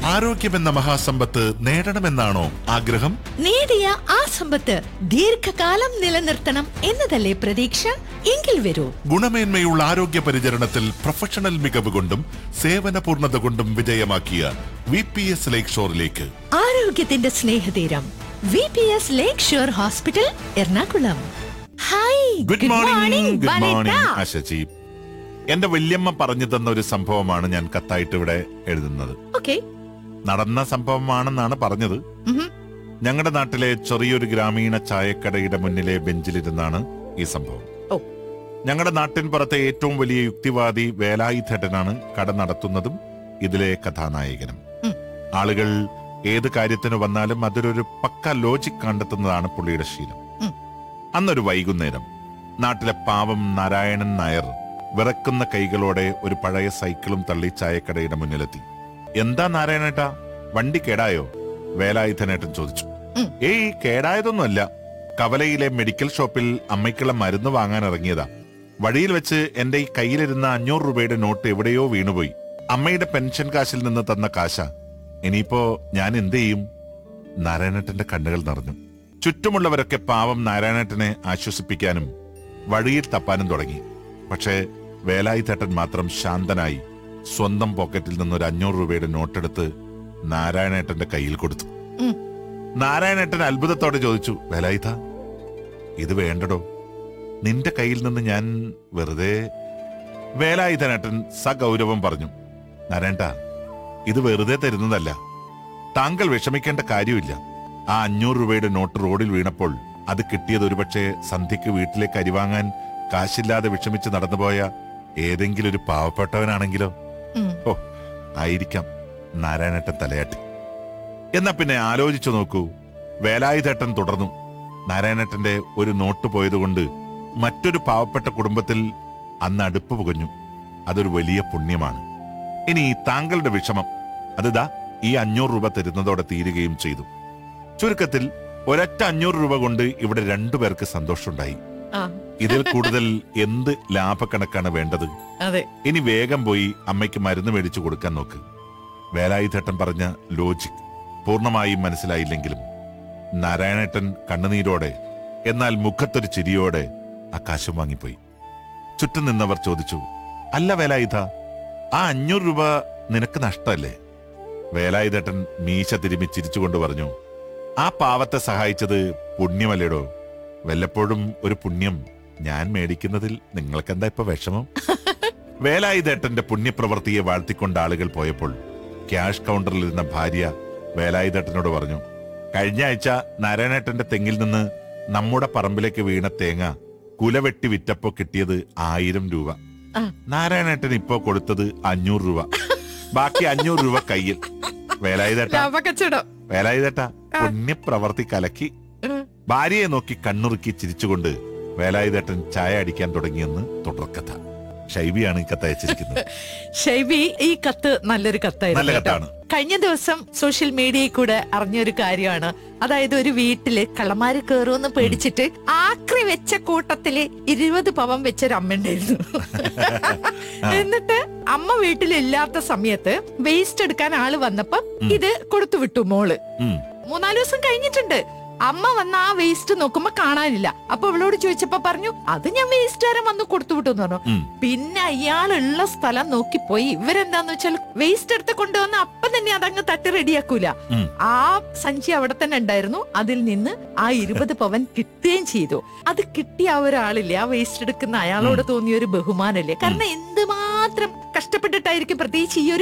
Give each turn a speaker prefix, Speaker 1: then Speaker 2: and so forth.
Speaker 1: ആരോഗ്യമെന്ന മഹാസമ്പത്ത് നേടണമെന്നാണോ ആഗ്രഹം
Speaker 2: നേടിയ ആ സമ്പത്ത് ദീർഘകാലം നിലനിർത്തണം എന്നതല്ലേ പ്രതീക്ഷ എങ്കിൽ വരൂ
Speaker 1: ഗുണമേന്മയുള്ള ആരോഗ്യ പരിചരണത്തിൽ പ്രൊഫഷണൽ മികവ് കൊണ്ടും സേവന പൂർണ്ണത കൊണ്ടും വിജയമാക്കിയ വി പി എസ് ലേക്ക് ഷോറിലേക്ക്
Speaker 2: ആരോഗ്യത്തിന്റെ സ്നേഹതീരം V P S lake shore hospital Ernakulam hi
Speaker 1: good morning good
Speaker 2: Vanitha.
Speaker 1: Morning ആശച്ചി എന്റെ വല്യമ്മ പറഞ്ഞു തന്ന ഒരു സംഭവമാണ് ഞാൻ കത്തായിട്ട് ഇവിടെ എഴുതുന്നത്
Speaker 2: ഓക്കേ
Speaker 1: നടന്ന സംഭവമാണെന്നാണ് പറഞ്ഞത്
Speaker 2: ഉഹും.
Speaker 1: ഞങ്ങളുടെ നാട്ടിലെ ചെറിയൊരു ഗ്രാമീണ ചായക്കടയുടെ മുന്നിലെ ബെഞ്ചിലിരുന്നാണ് ഈ സംഭവം
Speaker 2: ഓ.
Speaker 1: ഞങ്ങളുടെ നാട്ടിൻ പുറത്തെ ഏറ്റവും വലിയ യുക്തിവാദി വേലായുധേട്ടനാണ് കട നടത്തുന്നതും ഇതിലെ കഥാനായകനും
Speaker 2: ഉം.
Speaker 1: ആളുകൾ ഏത് കാര്യത്തിന് വന്നാലും അതിലൊരു പക്ക ലോജിക് കണ്ടെത്തുന്നതാണ് പുള്ളിയുടെ ശീലം
Speaker 2: ഉം.
Speaker 1: അന്നൊരു വൈകുന്നേരം നാട്ടിലെ പാവം നാരായണൻ നായർ വിറക്കുന്ന കൈകളോടെ ഒരു പഴയ സൈക്കിളും തള്ളി ചായക്കടയുടെ മുന്നിലെത്തി എന്താ നാരായണേട്ടാ വണ്ടി കേടായോ വേലായുധനേട്ടൻ ചോദിച്ചു
Speaker 2: ഉം.
Speaker 1: ഏയ് കേടായതൊന്നുമല്ല കവലയിലെ മെഡിക്കൽ ഷോപ്പിൽ അമ്മയ്ക്കുള്ള മരുന്ന് വാങ്ങാൻ ഇറങ്ങിയതാ വഴിയിൽ വെച്ച് എന്റെ ഈ കയ്യിലിരുന്ന അഞ്ഞൂറ് രൂപയുടെ നോട്ട് എവിടെയോ വീണുപോയി അമ്മയുടെ പെൻഷൻ കാശിൽ നിന്ന് തന്ന കാശ ഇനിയിപ്പോ ഞാൻ എന്ത് ചെയ്യും നാരായണേട്ടന്റെ കണ്ണുകൾ നിറഞ്ഞു ചുറ്റുമുള്ളവരൊക്കെ പാവം നാരായണേട്ടനെ ആശ്വസിപ്പിക്കാനും വഴിയിൽ തപ്പാനും തുടങ്ങി പക്ഷേ വേലായുധേട്ടൻ മാത്രം ശാന്തനായി സ്വന്തം പോക്കറ്റിൽ നിന്ന് ഒരു അഞ്ഞൂറ് രൂപയുടെ നോട്ടെടുത്ത് നാരായണേട്ടന്റെ കയ്യിൽ കൊടുത്തു
Speaker 2: ഉം.
Speaker 1: നാരായണേട്ടൻ അത്ഭുതത്തോടെ ചോദിച്ചു വേലായുധ ഇത് വേണ്ടടോ നിന്റെ കയ്യിൽ നിന്ന് ഞാൻ വെറുതെ വേലായുധനേട്ടൻ സഗൗരവം പറഞ്ഞു നാരായണ ഇത് വെറുതെ തരുന്നതല്ല താങ്കൾ വിഷമിക്കേണ്ട കാര്യമില്ല ആ അഞ്ഞൂറ് രൂപയുടെ നോട്ട് റോഡിൽ വീണപ്പോൾ അത് കിട്ടിയത് ഒരുപക്ഷെ സന്ധ്യക്ക് വീട്ടിലേക്ക് അരിവാങ്ങാൻ കാശില്ലാതെ വിഷമിച്ച് നടന്നുപോയ ഏതെങ്കിലും ഒരു പാവപ്പെട്ടവനാണെങ്കിലോ
Speaker 2: ഉം.
Speaker 1: ഓ ആയിരിക്കാം നാരായണേട്ടൻ തലയാട്ടി എന്നാ പിന്നെ ആലോചിച്ചു നോക്കൂ വേലായുധേട്ടൻ തുടർന്നു നാരായണേട്ടന്റെ ഒരു നോട്ട് പോയതുകൊണ്ട് മറ്റൊരു പാവപ്പെട്ട കുടുംബത്തിൽ അന്ന് അടുപ്പ് പുകഞ്ഞു അതൊരു വലിയ പുണ്യമാണ് ഇനി താങ്കളുടെ വിഷമം അതിതാ ഈ അഞ്ഞൂറ് രൂപ തരുന്നതോടെ തീരുകയും ചെയ്തു ചുരുക്കത്തിൽ ഒരൊറ്റ അഞ്ഞൂറ് രൂപ കൊണ്ട് ഇവിടെ രണ്ടുപേർക്ക് സന്തോഷമുണ്ടായി
Speaker 2: ആ,
Speaker 1: ഇതിൽ കൂടുതൽ എന്ത് ലാഭക്കണക്കാണ് വേണ്ടത്
Speaker 2: അതെ
Speaker 1: ഇനി വേഗം പോയി അമ്മയ്ക്ക് മരുന്ന് മേടിച്ചു കൊടുക്കാൻ നോക്ക് വേലായുധേട്ടൻ പറഞ്ഞ ലോജിക് പൂർണ്ണമായും മനസ്സിലായില്ലെങ്കിലും നാരായണേട്ടൻ കണ്ണുനീരോടെ എന്നാൽ മുഖത്തൊരു ചിരിയോടെ ആ കാശും വാങ്ങിപ്പോയി ചുറ്റും നിന്നവർ ചോദിച്ചു അല്ല വേലായുധ ആ അഞ്ഞൂറ് രൂപ നിനക്ക് നഷ്ടല്ലേ വേലായുധേട്ടൻ മീശ തിരുമ്മി ചിരിച്ചുകൊണ്ട് പറഞ്ഞു ആ പാവത്തെ സഹായിച്ചത് പുണ്യമല്ലേടോ വല്ലപ്പോഴും ഒരു പുണ്യം ഞാൻ മേടിക്കുന്നതിൽ നിങ്ങൾക്കെന്താ ഇപ്പൊ വിഷമം വേലായുധേട്ടന്റെ പുണ്യപ്രവൃത്തിയെ വാഴ്ത്തിക്കൊണ്ട് ആളുകൾ പോയപ്പോൾ ക്യാഷ് കൗണ്ടറിലിരുന്ന ഭാര്യ വേലായുധേട്ടനോട് പറഞ്ഞു കഴിഞ്ഞ ആഴ്ച നാരായണേട്ടന്റെ തെങ്ങിൽ നിന്ന് നമ്മുടെ പറമ്പിലേക്ക് വീണ തേങ്ങ കുലവെട്ടി വിറ്റപ്പോ കിട്ടിയത് ആയിരം രൂപ
Speaker 2: ആ.
Speaker 1: നാരായണേട്ടൻ ഇപ്പോ കൊടുത്തത് അഞ്ഞൂറ് രൂപ ബാക്കി അഞ്ഞൂറ് രൂപ കയ്യിൽ വേലായുധേട്ട
Speaker 2: ലാഭക്കച്ചവടം
Speaker 1: വേലായുധേട്ട പുണ്യപ്രവർത്തി കലക്കി
Speaker 2: ഉം.
Speaker 1: ഭാര്യയെ നോക്കി കണ്ണുറുക്കി ചിരിച്ചുകൊണ്ട് വേലായുധേട്ടൻ ചായ അടിക്കാൻ തുടങ്ങിയെന്ന് തുടർക്കഥ ഷൈബിയാണ് ഈ കഥ അയച്ചിരിക്കുന്നത്
Speaker 2: ഷൈബി ഈ കത്ത് നല്ലൊരു കത്തായിരുന്നു
Speaker 1: നല്ല
Speaker 2: കേട്ടോ.
Speaker 1: കത്താണ്.
Speaker 2: കഴിഞ്ഞ ദിവസം സോഷ്യൽ മീഡിയയിൽ കൂടെ അറിഞ്ഞൊരു കാര്യമാണ് അതായത് ഒരു വീട്ടില് കള്ളമാര് കയറുമെന്ന് പേടിച്ചിട്ട് ആക്രി വെച്ച കൂട്ടത്തില് ഇരുപത് പവൻ വെച്ചൊരു അമ്മ ഉണ്ടായിരുന്നു എന്നിട്ട് അമ്മ വീട്ടിലില്ലാത്ത സമയത്ത് വേസ്റ്റ് എടുക്കാൻ ആള് വന്നപ്പം ഇത് കൊടുത്തു വിട്ടു മോള്
Speaker 1: ഉം.
Speaker 2: മൂന്നാല് ദിവസം കഴിഞ്ഞിട്ടുണ്ട് അമ്മ വന്ന ആ വേസ്റ്റ് നോക്കുമ്പോ കാണാനില്ല അപ്പൊ അവളോട് ചോദിച്ചപ്പോ പറഞ്ഞു അത് ഞാൻ വേസ്റ്റുകാരൻ വന്ന് കൊടുത്തു വിട്ടു എന്ന് പറഞ്ഞു
Speaker 1: ഉം.
Speaker 2: പിന്നെ അയാളുള്ള സ്ഥലം നോക്കിപ്പോയി ഇവരെന്താന്ന് വെച്ചാൽ വേസ്റ്റ് എടുത്ത് കൊണ്ടുവന്ന് അപ്പം തന്നെ അതങ്ങ് തട്ടി റെഡിയാക്കൂല
Speaker 1: ഉം.
Speaker 2: ആ സഞ്ചി അവിടെ തന്നെ ഉണ്ടായിരുന്നു അതിൽ നിന്ന് ആ ഇരുപത് പവൻ കിട്ടുകയും ചെയ്തു അത് കിട്ടിയ ആ ഒരാളില്ലേ ആ വേസ്റ്റ് എടുക്കുന്ന അയാളോട് തോന്നിയ ഒരു ബഹുമാനല്ലേ കാരണം എന്തുമാത്രം കഷ്ടപ്പെട്ടിട്ടായിരിക്കും പ്രത്യേകിച്ച് ഈ ഒരു